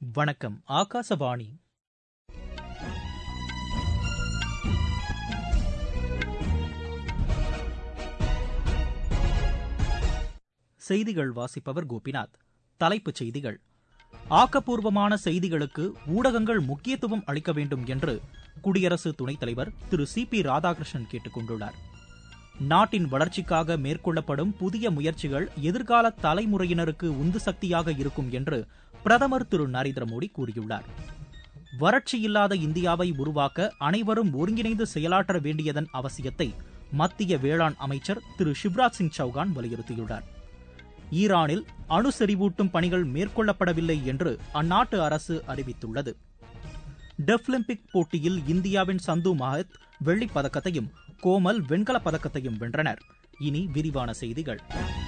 வணக்கம் ஆகாசவாணி செய்திகள் வாசிப்பவர் கோபிநாத் தலைப்புச் செய்திகள் ஆக்கப்பூர்வமான செய்திகளுக்கு ஊடகங்கள் முக்கியத்துவம் அளிக்க வேண்டும் என்று குடியரசு துணைத் தலைவர் திரு சி பி ராதாகிருஷ்ணன் கேட்டுக் கொண்டுள்ளார் நாட்டின் வளர்ச்சிக்காக மேற்கொள்ளப்படும் புதிய முயற்சிகள் எதிர்கால தலைமுறையினருக்கு உந்து சக்தியாக இருக்கும் என்று பிரதமர் திரு நரேந்திர மோடி கூறியுள்ளார் வறட்சி இல்லாத இந்தியாவை உருவாக்க அனைவரும் ஒருங்கிணைந்து செயலாற்ற வேண்டியதன் அவசியத்தை மத்திய வேளாண் அமைச்சர் திரு சிவராஜ் சிங் சௌகான் வலியுறுத்தியுள்ளார் ஈரானில் அணு செறிவூட்டும் பணிகள் மேற்கொள்ளப்படவில்லை என்று அந்நாட்டு அரசு அறிவித்துள்ளது டெஃபிலிம்பிக் போட்டியில் இந்தியாவின் சந்து மஹத் வெள்ளிப் பதக்கத்தையும் கோமல் வெண்கலப் பதக்கத்தையும் வென்றனர் இனி விரிவான செய்திகள்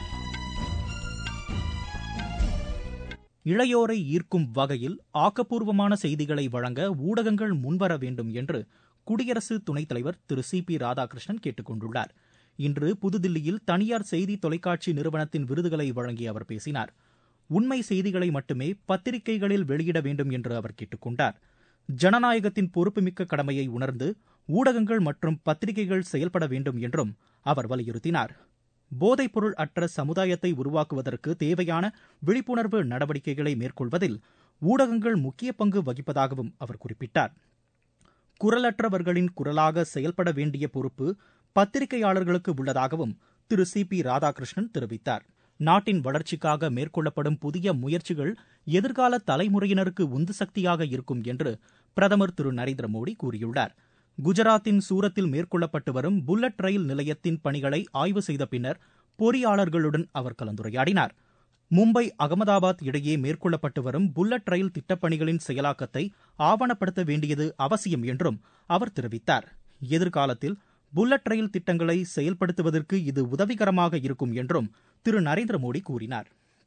இளையோரை ஈர்க்கும் வகையில் ஆக்கப்பூர்வமான செய்திகளை வழங்க ஊடகங்கள் முன்வர வேண்டும் என்று குடியரசு துணைத் தலைவர் திரு சி பி ராதாகிருஷ்ணன் கேட்டுக் கொண்டுள்ளார் இன்று புதுதில்லியில் தனியார் செய்தி தொலைக்காட்சி நிறுவனத்தின் விருதுகளை வழங்கி அவர் பேசினார் உண்மை செய்திகளை மட்டுமே பத்திரிகைகளில் வெளியிட வேண்டும் என்று அவர் கேட்டுக் கொண்டார் ஜனநாயகத்தின் பொறுப்புமிக்க கடமையை உணர்ந்து ஊடகங்கள் மற்றும் பத்திரிகைகள் செயல்பட வேண்டும் என்றும் அவர் வலியுறுத்தினார் போதைப்பொருள் அற்ற சமுதாயத்தை உருவாக்குவதற்கு தேவையான விழிப்புணர்வு நடவடிக்கைகளை மேற்கொள்வதில் ஊடகங்கள் முக்கிய பங்கு வகிப்பதாகவும் அவர் குறிப்பிட்டார் குரலற்றவர்களின் குரலாக செயல்பட வேண்டிய பொறுப்பு பத்திரிகையாளர்களுக்கு உள்ளதாகவும் திரு சி பி ராதாகிருஷ்ணன் தெரிவித்தார் நாட்டின் வளர்ச்சிக்காக மேற்கொள்ளப்படும் புதிய முயற்சிகள் எதிர்கால தலைமுறையினருக்கு உந்து சக்தியாக இருக்கும் என்று பிரதமர் திரு நரேந்திர மோடி கூறியுள்ளார் குஜராத்தின் சூரத்தில் மேற்கொள்ளப்பட்டு வரும் புல்லட் ரயில் நிலையத்தின் பணிகளை ஆய்வு செய்த பின்னர் பொறியாளர்களுடன் அவர் கலந்துரையாடினார் மும்பை அகமதாபாத் இடையே மேற்கொள்ளப்பட்டு வரும் புல்லட் ரயில் திட்டப்பணிகளின் செயலாக்கத்தை ஆவணப்படுத்த வேண்டியது அவசியம் என்றும் அவர் தெரிவித்தார் எதிர்காலத்தில் புல்லட் ரயில் திட்டங்களை செயல்படுத்துவதற்கு இது உதவிகரமாக இருக்கும் என்றும் திரு நரேந்திர மோடி கூறினார்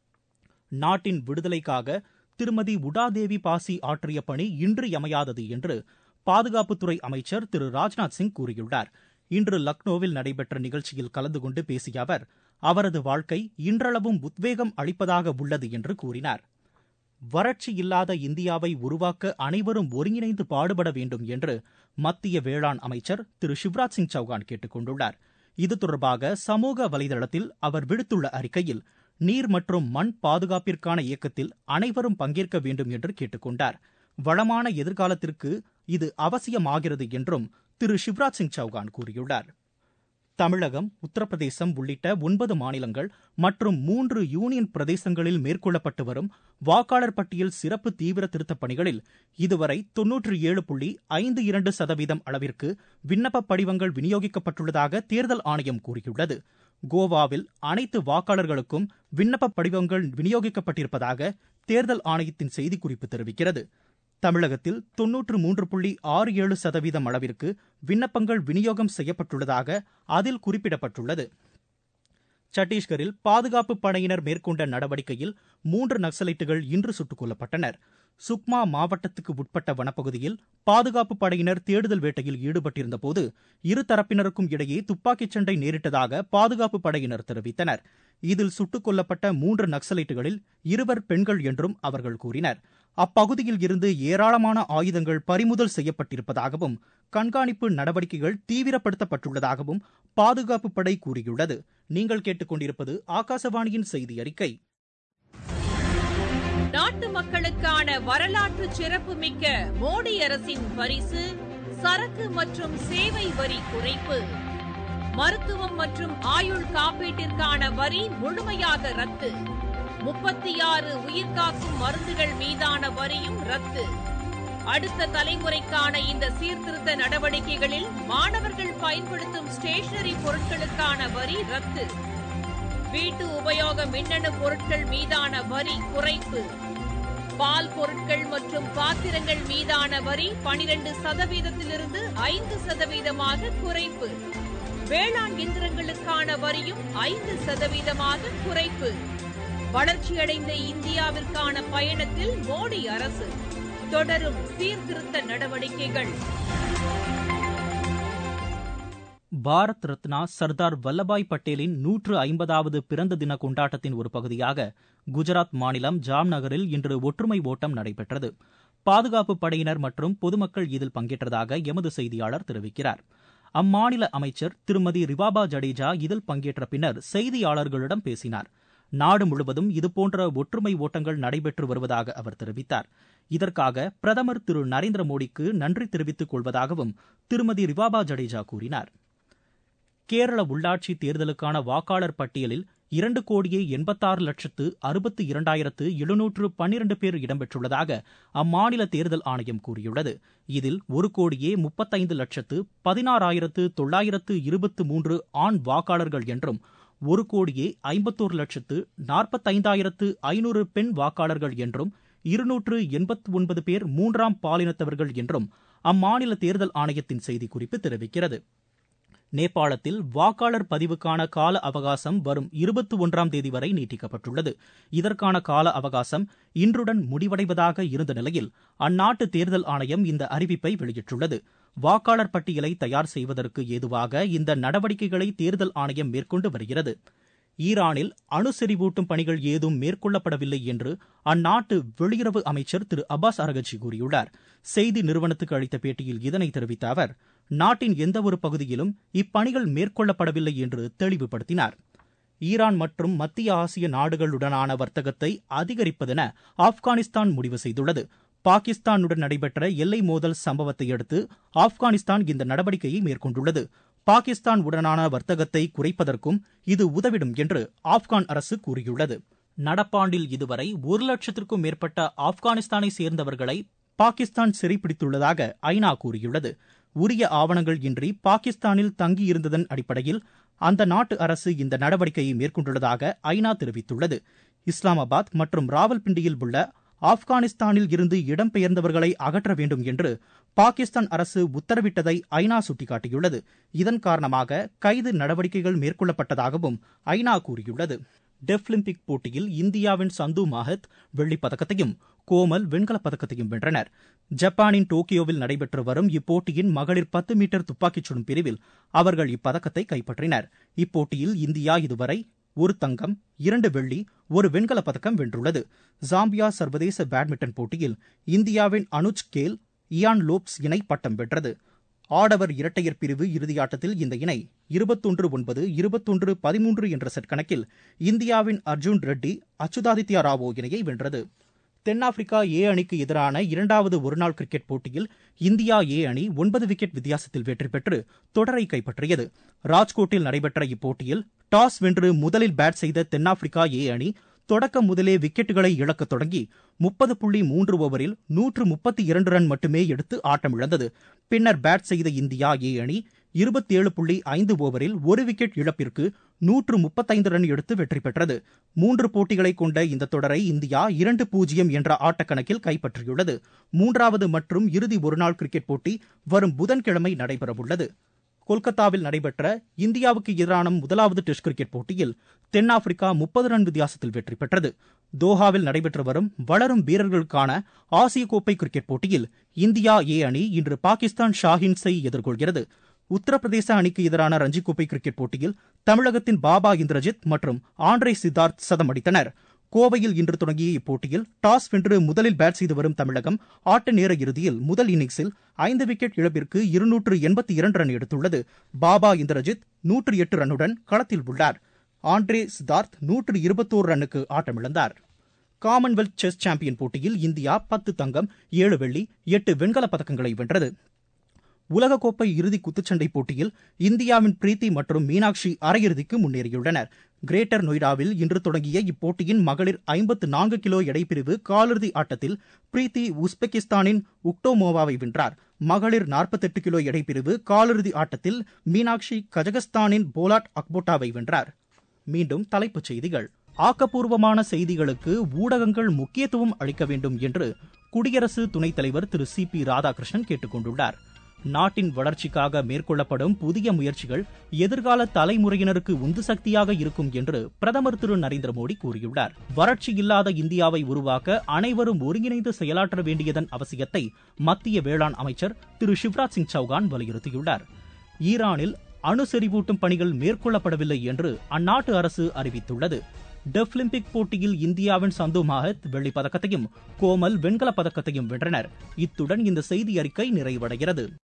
நாட்டின் விடுதலைக்காக திருமதி உடாதேவி பாசி ஆற்றிய பணி இன்றியமையாதது என்று பாதுகாப்புத்துறை அமைச்சர் திரு ராஜ்நாத் சிங் கூறியுள்ளார் இன்று லக்னோவில் நடைபெற்ற நிகழ்ச்சியில் கலந்து கொண்டு பேசிய அவர் அவரது வாழ்க்கை இன்றளவும் உத்வேகம் அளிப்பதாக உள்ளது என்று கூறினார் வறட்சி இல்லாத இந்தியாவை உருவாக்க அனைவரும் ஒருங்கிணைந்து பாடுபட வேண்டும் என்று மத்திய வேளாண் அமைச்சர் திரு சிவராஜ் சிங் சௌகான் கேட்டுக் கொண்டுள்ளார் இது தொடர்பாக சமூக வலைதளத்தில் அவர் விடுத்துள்ள அறிக்கையில் நீர் மற்றும் மண் பாதுகாப்பிற்கான இயக்கத்தில் அனைவரும் பங்கேற்க வேண்டும் என்று கேட்டுக் கொண்டார் வளமான எதிர்காலத்திற்கு இது அவசியமாகிறது என்றும் திரு சிவராஜ் சிங் சௌகான் கூறியுள்ளார் தமிழகம் உத்தரப்பிரதேசம் உள்ளிட்ட ஒன்பது மாநிலங்கள் மற்றும் மூன்று யூனியன் பிரதேசங்களில் மேற்கொள்ளப்பட்டு வரும் வாக்காளர் பட்டியல் சிறப்பு தீவிர திருத்தப் பணிகளில் இதுவரை தொன்னூற்றி ஏழு புள்ளி ஐந்து இரண்டு சதவீதம் அளவிற்கு விண்ணப்ப படிவங்கள் விநியோகிக்கப்பட்டுள்ளதாக தேர்தல் ஆணையம் கூறியுள்ளது கோவாவில் அனைத்து வாக்காளர்களுக்கும் விண்ணப்ப படிவங்கள் விநியோகிக்கப்பட்டிருப்பதாக தேர்தல் ஆணையத்தின் செய்திக்குறிப்பு தெரிவிக்கிறது தமிழகத்தில் தொன்னூற்று மூன்று புள்ளி ஆறு ஏழு சதவீதம் அளவிற்கு விண்ணப்பங்கள் விநியோகம் செய்யப்பட்டுள்ளதாக அதில் குறிப்பிடப்பட்டுள்ளது சத்தீஸ்கரில் பாதுகாப்பு படையினர் மேற்கொண்ட நடவடிக்கையில் மூன்று நக்சலைட்டுகள் இன்று சுட்டுக் கொல்லப்பட்டனர் சுக்மா மாவட்டத்துக்கு உட்பட்ட வனப்பகுதியில் பாதுகாப்பு படையினர் தேடுதல் வேட்டையில் ஈடுபட்டிருந்தபோது இரு தரப்பினருக்கும் இடையே துப்பாக்கிச் சண்டை நேரிட்டதாக பாதுகாப்பு படையினர் தெரிவித்தனர் இதில் சுட்டுக் கொல்லப்பட்ட மூன்று நக்சலைட்டுகளில் இருவர் பெண்கள் என்றும் அவர்கள் கூறினர் அப்பகுதியில் இருந்து ஏராளமான ஆயுதங்கள் பறிமுதல் செய்யப்பட்டிருப்பதாகவும் கண்காணிப்பு நடவடிக்கைகள் தீவிரப்படுத்தப்பட்டுள்ளதாகவும் பாதுகாப்பு படை கூறியுள்ளது நீங்கள் கேட்டுக்கொண்டிருப்பது ஆகாசவாணியின் செய்தி அறிக்கை நாட்டு மக்களுக்கான வரலாற்று சிறப்புமிக்க மோடி அரசின் பரிசு சரக்கு மற்றும் சேவை வரி குறைப்பு மருத்துவம் மற்றும் ஆயுள் காப்பீட்டிற்கான வரி முழுமையாக ரத்து முப்பத்தி ஆறு உயிர்காக்கும் மருந்துகள் மீதான வரியும் ரத்து அடுத்த தலைமுறைக்கான இந்த சீர்திருத்த நடவடிக்கைகளில் மாணவர்கள் பயன்படுத்தும் ஸ்டேஷனரி பொருட்களுக்கான வரி ரத்து வீட்டு உபயோக மின்னணு பொருட்கள் மீதான வரி குறைப்பு பால் பொருட்கள் மற்றும் பாத்திரங்கள் மீதான வரி பனிரெண்டு சதவீதத்திலிருந்து ஐந்து சதவீதமாக குறைப்பு வேளாண் இயந்திரங்களுக்கான வரியும் ஐந்து சதவீதமாக குறைப்பு வளர்ச்சியடைந்த இந்தியாவிற்கான பயணத்தில் மோடி அரசு தொடரும் சீர்திருத்த நடவடிக்கைகள் பாரத் ரத்னா சர்தார் வல்லபாய் பட்டேலின் நூற்று ஐம்பதாவது பிறந்த தின கொண்டாட்டத்தின் ஒரு பகுதியாக குஜராத் மாநிலம் ஜாம்நகரில் இன்று ஒற்றுமை ஓட்டம் நடைபெற்றது பாதுகாப்பு படையினர் மற்றும் பொதுமக்கள் இதில் பங்கேற்றதாக எமது செய்தியாளர் தெரிவிக்கிறார் அம்மாநில அமைச்சர் திருமதி ரிவாபா ஜடேஜா இதில் பங்கேற்ற பின்னர் செய்தியாளர்களிடம் பேசினார் நாடு முழுவதும் இதுபோன்ற ஒற்றுமை ஓட்டங்கள் நடைபெற்று வருவதாக அவர் தெரிவித்தார் இதற்காக பிரதமர் திரு நரேந்திர மோடிக்கு நன்றி தெரிவித்துக் கொள்வதாகவும் திருமதி ரிவாபா ஜடேஜா கூறினார் கேரள உள்ளாட்சி தேர்தலுக்கான வாக்காளர் பட்டியலில் இரண்டு கோடியே எண்பத்தாறு லட்சத்து அறுபத்து இரண்டாயிரத்து எழுநூற்று பன்னிரண்டு பேர் இடம்பெற்றுள்ளதாக அம்மாநில தேர்தல் ஆணையம் கூறியுள்ளது இதில் ஒரு கோடியே முப்பத்தைந்து லட்சத்து பதினாறாயிரத்து தொள்ளாயிரத்து இருபத்து மூன்று ஆண் வாக்காளர்கள் என்றும் ஒரு கோடியே ஐம்பத்தோரு லட்சத்து நாற்பத்தைந்தாயிரத்து ஐநூறு பெண் வாக்காளர்கள் என்றும் இருநூற்று எண்பத்து ஒன்பது பேர் மூன்றாம் பாலினத்தவர்கள் என்றும் அம்மாநில தேர்தல் ஆணையத்தின் செய்திக்குறிப்பு தெரிவிக்கிறது நேபாளத்தில் வாக்காளர் பதிவுக்கான கால அவகாசம் வரும் இருபத்தி ஒன்றாம் தேதி வரை நீட்டிக்கப்பட்டுள்ளது இதற்கான கால அவகாசம் இன்றுடன் முடிவடைவதாக இருந்த நிலையில் அந்நாட்டு தேர்தல் ஆணையம் இந்த அறிவிப்பை வெளியிட்டுள்ளது வாக்காளர் பட்டியலை தயார் செய்வதற்கு ஏதுவாக இந்த நடவடிக்கைகளை தேர்தல் ஆணையம் மேற்கொண்டு வருகிறது ஈரானில் அணு செறிவூட்டும் பணிகள் ஏதும் மேற்கொள்ளப்படவில்லை என்று அந்நாட்டு வெளியுறவு அமைச்சர் திரு அப்பாஸ் அரகச்சி கூறியுள்ளார் செய்தி நிறுவனத்துக்கு அளித்த பேட்டியில் இதனை தெரிவித்த அவர் நாட்டின் எந்தவொரு பகுதியிலும் இப்பணிகள் மேற்கொள்ளப்படவில்லை என்று தெளிவுபடுத்தினார் ஈரான் மற்றும் மத்திய ஆசிய நாடுகளுடனான வர்த்தகத்தை அதிகரிப்பதென ஆப்கானிஸ்தான் முடிவு செய்துள்ளது பாகிஸ்தானுடன் நடைபெற்ற எல்லை மோதல் சம்பவத்தை அடுத்து ஆப்கானிஸ்தான் இந்த நடவடிக்கையை மேற்கொண்டுள்ளது பாகிஸ்தான் உடனான வர்த்தகத்தை குறைப்பதற்கும் இது உதவிடும் என்று ஆப்கான் அரசு கூறியுள்ளது நடப்பாண்டில் இதுவரை ஒரு லட்சத்திற்கும் மேற்பட்ட ஆப்கானிஸ்தானை சேர்ந்தவர்களை பாகிஸ்தான் சிறைப்பிடித்துள்ளதாக ஐநா கூறியுள்ளது உரிய ஆவணங்கள் இன்றி பாகிஸ்தானில் தங்கியிருந்ததன் அடிப்படையில் அந்த நாட்டு அரசு இந்த நடவடிக்கையை மேற்கொண்டுள்ளதாக ஐநா தெரிவித்துள்ளது இஸ்லாமாபாத் மற்றும் ராவல்பிண்டியில் உள்ள ஆப்கானிஸ்தானில் இருந்து இடம்பெயர்ந்தவர்களை அகற்ற வேண்டும் என்று பாகிஸ்தான் அரசு உத்தரவிட்டதை ஐநா சுட்டிக்காட்டியுள்ளது இதன் காரணமாக கைது நடவடிக்கைகள் மேற்கொள்ளப்பட்டதாகவும் ஐநா கூறியுள்ளது டெஃபிலிம்பிக் போட்டியில் இந்தியாவின் சந்து மாஹத் வெள்ளிப் பதக்கத்தையும் கோமல் வெண்கலப் பதக்கத்தையும் வென்றனர் ஜப்பானின் டோக்கியோவில் நடைபெற்று வரும் இப்போட்டியின் மகளிர் பத்து மீட்டர் துப்பாக்கிச் சுடும் பிரிவில் அவர்கள் இப்பதக்கத்தை கைப்பற்றினர் இப்போட்டியில் இந்தியா இதுவரை ஒரு தங்கம் இரண்டு வெள்ளி ஒரு வெண்கலப் பதக்கம் வென்றுள்ளது ஜாம்பியா சர்வதேச பேட்மிண்டன் போட்டியில் இந்தியாவின் அனுஜ் கேல் இயான் லோப்ஸ் இணை பட்டம் வென்றது ஆடவர் இரட்டையர் பிரிவு இறுதியாட்டத்தில் இந்த இணை இருபத்தொன்று ஒன்பது இருபத்தொன்று பதிமூன்று என்ற செட் கணக்கில் இந்தியாவின் அர்ஜுன் ரெட்டி அச்சுதாதித்யா ராவோ இணையை வென்றது தென்னாப்பிரிக்கா ஏ அணிக்கு எதிரான இரண்டாவது ஒருநாள் கிரிக்கெட் போட்டியில் இந்தியா ஏ அணி ஒன்பது விக்கெட் வித்தியாசத்தில் வெற்றி பெற்று தொடரை கைப்பற்றியது ராஜ்கோட்டில் நடைபெற்ற இப்போட்டியில் டாஸ் வென்று முதலில் பேட் செய்த தென்னாப்பிரிக்கா ஏ அணி தொடக்க முதலே விக்கெட்டுகளை இழக்கத் தொடங்கி முப்பது புள்ளி மூன்று ஓவரில் நூற்று முப்பத்தி இரண்டு ரன் மட்டுமே எடுத்து ஆட்டமிழந்தது பின்னர் பேட் செய்த இந்தியா ஏ அணி இருபத்தேழு புள்ளி ஐந்து ஓவரில் ஒரு விக்கெட் இழப்பிற்கு நூற்று முப்பத்தைந்து ரன் எடுத்து வெற்றி பெற்றது மூன்று போட்டிகளை கொண்ட இந்த தொடரை இந்தியா இரண்டு பூஜ்ஜியம் என்ற ஆட்டக்கணக்கில் கைப்பற்றியுள்ளது மூன்றாவது மற்றும் இறுதி ஒருநாள் கிரிக்கெட் போட்டி வரும் புதன்கிழமை நடைபெறவுள்ளது கொல்கத்தாவில் நடைபெற்ற இந்தியாவுக்கு எதிரான முதலாவது டெஸ்ட் கிரிக்கெட் போட்டியில் தென்னாப்பிரிக்கா முப்பது ரன் வித்தியாசத்தில் வெற்றி பெற்றது தோஹாவில் நடைபெற்று வரும் வளரும் வீரர்களுக்கான ஆசிய கோப்பை கிரிக்கெட் போட்டியில் இந்தியா ஏ அணி இன்று பாகிஸ்தான் ஷாஹின்ஸை எதிர்கொள்கிறது உத்தரப்பிரதேச அணிக்கு எதிரான ரஞ்சி கோப்பை கிரிக்கெட் போட்டியில் தமிழகத்தின் பாபா இந்திரஜித் மற்றும் ஆண்ட்ரே சித்தார்த் சதம் அடித்தனர் கோவையில் இன்று தொடங்கிய இப்போட்டியில் டாஸ் வென்று முதலில் பேட் செய்து வரும் தமிழகம் ஆட்ட நேர இறுதியில் முதல் இன்னிங்ஸில் ஐந்து விக்கெட் இழப்பிற்கு இருநூற்று எண்பத்தி இரண்டு ரன் எடுத்துள்ளது பாபா இந்திரஜித் நூற்று எட்டு ரன்னுடன் களத்தில் உள்ளார் ஆண்ட்ரே சித்தார்த் நூற்று இருபத்தோரு ரன்னுக்கு ஆட்டமிழந்தார் காமன்வெல்த் செஸ் சாம்பியன் போட்டியில் இந்தியா பத்து தங்கம் ஏழு வெள்ளி எட்டு வெண்கலப் பதக்கங்களை வென்றது உலகக்கோப்பை இறுதி குத்துச்சண்டை போட்டியில் இந்தியாவின் பிரீத்தி மற்றும் மீனாட்சி அரையிறுதிக்கு முன்னேறியுள்ளனர் கிரேட்டர் நொய்டாவில் இன்று தொடங்கிய இப்போட்டியின் மகளிர் ஐம்பத்து நான்கு கிலோ எடைப்பிரிவு காலிறுதி ஆட்டத்தில் பிரீத்தி உஸ்பெகிஸ்தானின் உக்டோமோவாவை வென்றார் மகளிர் நாற்பத்தெட்டு கிலோ எடைப்பிரிவு காலிறுதி ஆட்டத்தில் மீனாட்சி கஜகஸ்தானின் போலாட் அக்போட்டாவை வென்றார் மீண்டும் தலைப்புச் செய்திகள் ஆக்கப்பூர்வமான செய்திகளுக்கு ஊடகங்கள் முக்கியத்துவம் அளிக்க வேண்டும் என்று குடியரசு துணைத் தலைவர் திரு சி பி ராதாகிருஷ்ணன் கேட்டுக் கொண்டுள்ளார் நாட்டின் வளர்ச்சிக்காக மேற்கொள்ளப்படும் புதிய முயற்சிகள் எதிர்கால தலைமுறையினருக்கு உந்து சக்தியாக இருக்கும் என்று பிரதமர் திரு நரேந்திர மோடி கூறியுள்ளார் வறட்சி இல்லாத இந்தியாவை உருவாக்க அனைவரும் ஒருங்கிணைந்து செயலாற்ற வேண்டியதன் அவசியத்தை மத்திய வேளாண் அமைச்சர் திரு சிவராஜ் சிங் சௌகான் வலியுறுத்தியுள்ளார் ஈரானில் அணு செறிவூட்டும் பணிகள் மேற்கொள்ளப்படவில்லை என்று அந்நாட்டு அரசு அறிவித்துள்ளது டெஃபிலிம்பிக் போட்டியில் இந்தியாவின் சந்து மாஹத் வெள்ளிப் பதக்கத்தையும் கோமல் வெண்கலப் பதக்கத்தையும் வென்றனர் இத்துடன் இந்த செய்தி அறிக்கை நிறைவடைகிறது